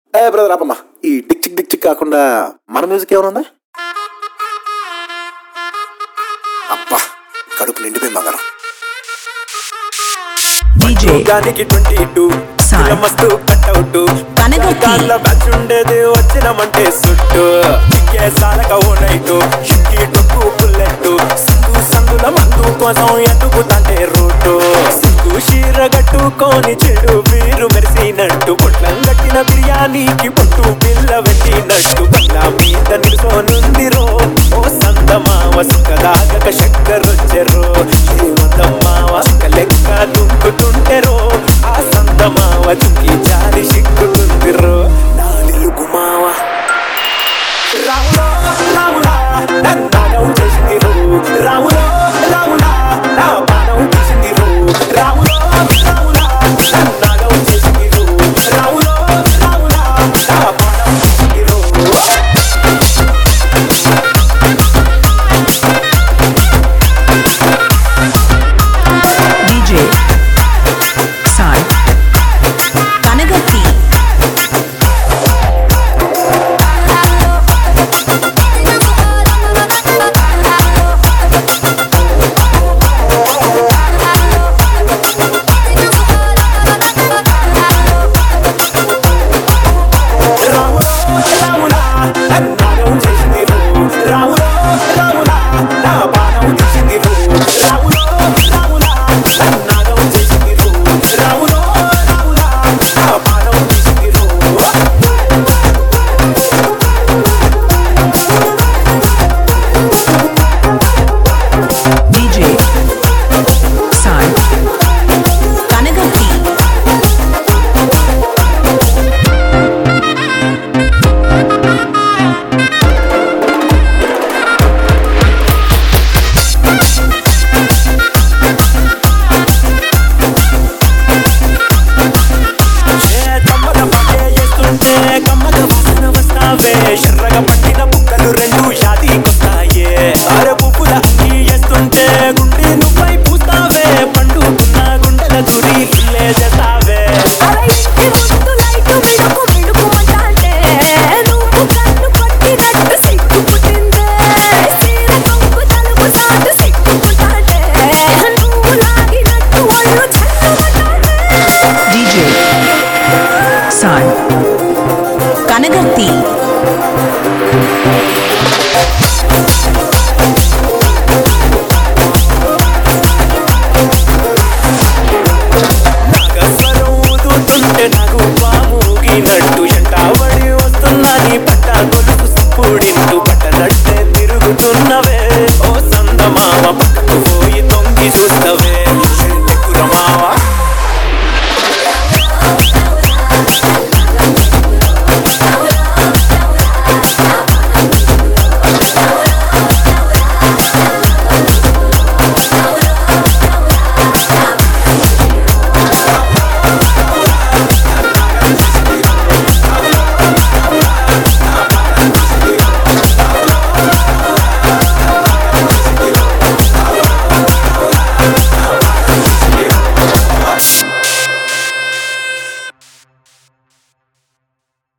ఏ brother ఆపమ్మా ఈ Dick చిక్ Dick చిక్ కాకుండా మన మ్యూజిక్ ఏమైనా ఉందా అబ్బా కడుపు నిండిపోయింది బంగారం DJ గానికి ట్వంటీ టూ Sign. మస్తు కట్అవుట్ కనగట్టి. కాళ్ళ బ్యాచ్ ఉండేది వచ్చినమంటే సుట్టు చిక్కే సాలక ఓ నైటు షుక్కి టొక్కు బుల్లెట్ సింగు సందుల మందు కోసం ఎదుగుతాంటే రూటు సింగు షీర కట్టుకొని చెడు వీరు మెరిసినట్టు పొట్లం కట్టిన బిర్యానీకి పొట్టు పిల్ల పెట్టినట్టు బంగ్లా మీద నిలుసోనుంది రో ఓ సందమావ సుఖదాగక చక్కరొచ్చెరో శ్రీమంతమ్మావ చిక్క లెక్క దుంకుతుంటెరో ఆ సందమావ చుక్కి జారి సిగ్గుతుందిరో నాలిలుగు మావ రాములో రాములా నన్నాగం చేసిందిరో రాములో రాములా నా పానం తీసిందిరో రాములో రాములా నన్నాగం చేసిందిరో రాములో రాములా నా పానం తీసిందిరో DJ Sai కనగట్టి రాములో రాములా నన్నాగం చేసిందిరో రాములో రాములా నా పానం తీసిందిరో రాములో రాములా నన్నాగం చేసిందిరో రాములో రాములా నా పానం తీసిందిరో DJ Sai కనగట్టి ఏ కమ్మగ పగే చేస్తుంటే కమ్మగ వాసన వస్తావే ఎర్రగా పట్టిన బుక్కలు రెండు షాదీకొస్తాయే అరే పువ్వుల అంగి చేస్తుంటే గుండె నువ్వై పూస్తావే పండుకున్న గుండెల దూరి ఇల్లే చేస్తావే అరే ఇంటి ముందు లైటు మిడుకు మిడుకుమంటాంటే నువ్వు కన్ను కొట్టినట్టు సిగ్గుపుట్టిందే చీర కొంగు తలుపు సాటు సిగ్గుపుట్టాంటే నువ్వు లాగినట్టు ఒళ్ళు చల్లమంటాంటే DJ Sai కనగట్టి